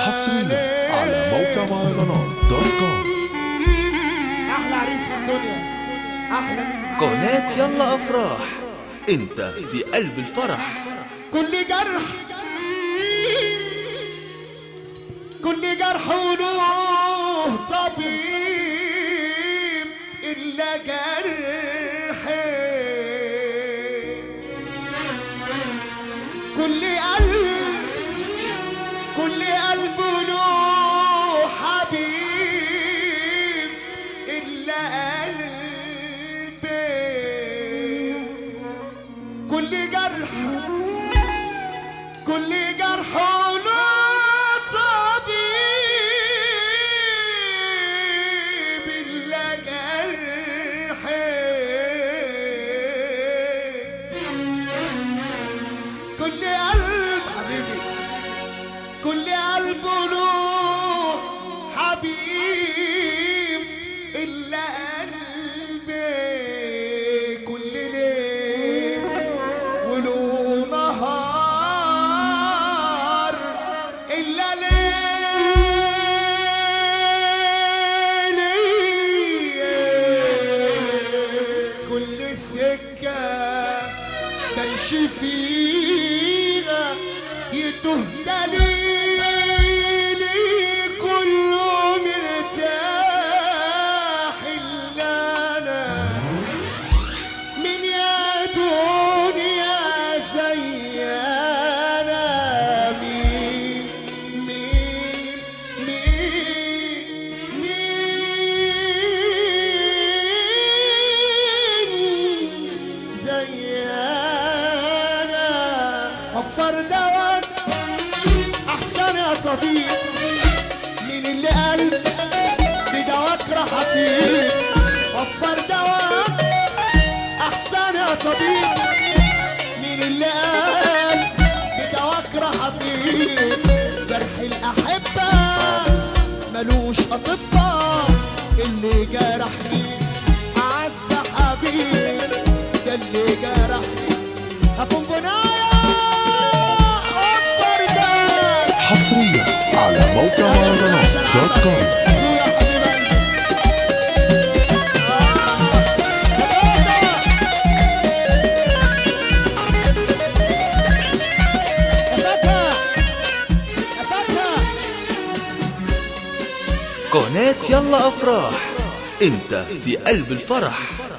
حصريا على موقع مهرجانات دوت كوم احلى عريس في الدنيا احلى من قناة يلا أفراح أنت في قلب الفرح كل جرح كل جرح وله طبيب الا جرحي كل قلب كل قلب له حبيب الا قلبي كل جرح كل جرح له طبيب الا جرحي كل قلب حبيبي كل قلب له حبيب الا قلبي كل ليل وله نهار الا ليلي كل السكه تمشي فينا يتوه دليلي كله مرتاح الا انا من يا دنيا زي انا مين مين مين مين زي انا وفر دواء احسن يا طبيب مين اللي قال بدواك راح اطيب وفر دواء احسن يا طبيب مين اللي قال بدواك راح اطيب جرح الاحبه ملوش اطباء اللي جرحني اعز حبيب ده اللي جرحني هكون بنايا اكبر جرح حصريا على موقع مهرجانات دوت كوم قناة يلا أفراح أنت في قلب الفرح